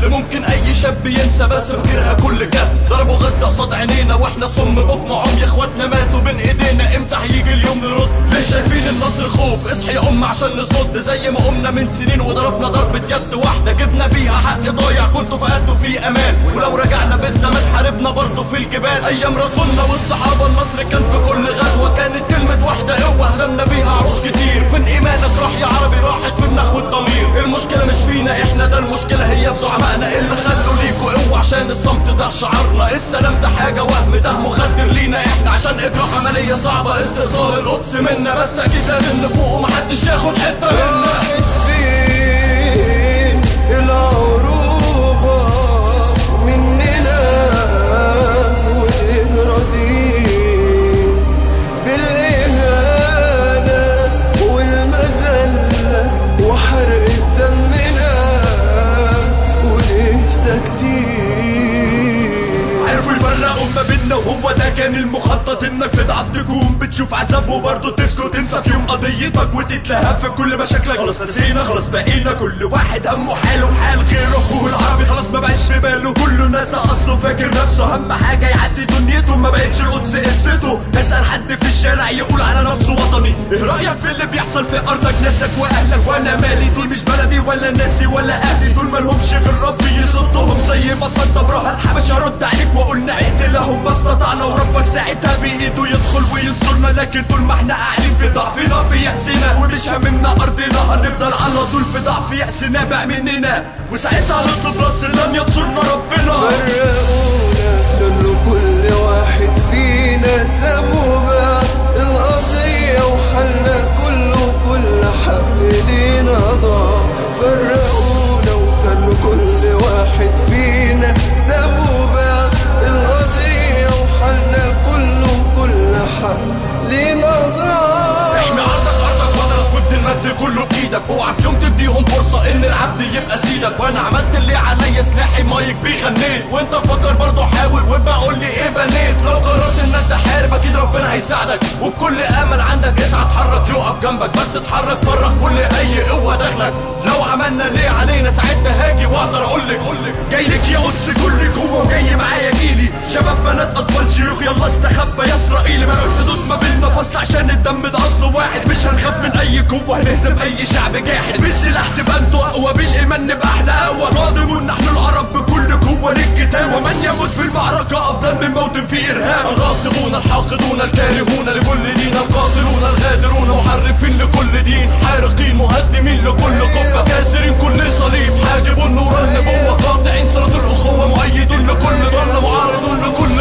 اللي ممكن اي شاب ينسى بس فاكرها كل جد ضربوا غزة قصاد عينينا واحنا صم بكم عمي اخواتنا ماتوا بين ايدينا امتى هيجي اليوم نرد ليه شايفين النصر خوف اصحي يا ام عشان نصد زي ما قمنا من سنين وضربنا ضربة يد واحدة جبنا بيها حق ضايع كنتوا فقدتوا في امان ولو رجعنا بالزمان حاربنا برضه في الجبال ايام رسولنا والصحابة النصر كان في كل غزوة كانت كلمة واحدة قوة هزمنا بيها عروش كتير فين ايمانك راح يا عربي راحت في النخوة الضمير المشكلة مش فينا احنا ده المشكلة هي في زعمائنا اللي خلوا ليكوا قوة عشان الصمت ده شعارنا السلام ده حاجة وهم ده مخدر لينا احنا عشان اجراء عملية صعبة استئصال القدس منا بس اكيد لازم نفوق ومحدش ياخد حتة منا راحت فين العروبة مننا وليه راضين بالإهانة والمذلة وحرق دمنا وليه ساكتين عرفوا يفرقوا ما بينا وهو ده كان المخطط انك تضعف تكون بتشوف عذاب وبرضه تسكت تنسى في يوم قضيتك وتتلهف في كل مشاكلك خلاص نسينا خلاص بقينا كل واحد همه حاله وحال غيره اخوه العربي خلاص ما بقاش في باله كله ناس اصله فاكر نفسه اهم حاجه يعدي دنيته ما بقتش القدس قصته اسال حد في الشارع يقول على نفسه وطني ايه رايك في اللي بيحصل في ارضك ناسك واهلك وانا مالي دول مش بلدي ولا ناسي ولا اهلي دول مالهمش غير ربي يصدهم زي ما صد ابراهيم الحبش هرد عليك واقول نعد لهم ما استطعنا وربك ساعتها بايده يدخل وينصرنا لكن طول ما احنا قاعدين في ضعفنا في يأسنا ومش هممنا ارضنا هنفضل على طول في ضعف يأسنا بقى مننا وساعتها هنطلب نصر لن ينصرنا ربنا فرقونا دول كل واحد فينا سابوها القضية وحلنا كله كل حق لينا ضاع فرقونا وخلوا كل واحد فينا سابوها القضية وحلنا كله كل حق لينا ضاع احمي عرضك ارضك وطنك وابن المد كله بايدك اوعى في يوم تديهم فرصه ان العبد يبقى سيدك وانا عملت اللي عليا سلاحي مايك بيه غنيت وانت فكر برضه حاول وابقى قول لي ايه بنيت لو قررت انك تحارب اكيد ربنا هيساعدك وبكل امل عندك اسعى اتحرك يقف جنبك بس اتحرك فرق كل اي قوه داخلك لو عملنا اللي علينا ساعتها هاجي واقدر اقول لك اقول لك جاي لك يا قدس كل قوة وجاي معايا جيلي شباب بنات اطفال شيوخ يلا استخبى يا اسرائيلي ما الحدود ما بيننا فاصل عشان الدم ده اصله واحد مش هنخاف من اي قوة هنهزم اي شعب جاحد بالسلاح تبقى انتوا اقوى بالايمان نبقى احنا اقوى قادمون نحن العرب بكل قوة للقتال ومن يموت في المعركة افضل من موت في ارهاب الغاصبون الحاقدون الكارهون لكل دين القاتلون الغادرون محرفين لكل دين حارقين مهدمين لكل قبة كاسرين كل صليب حاجبون نور النبوة قاطعين صلاة الأخوة مؤيدون لكل ضالة معارضون لكل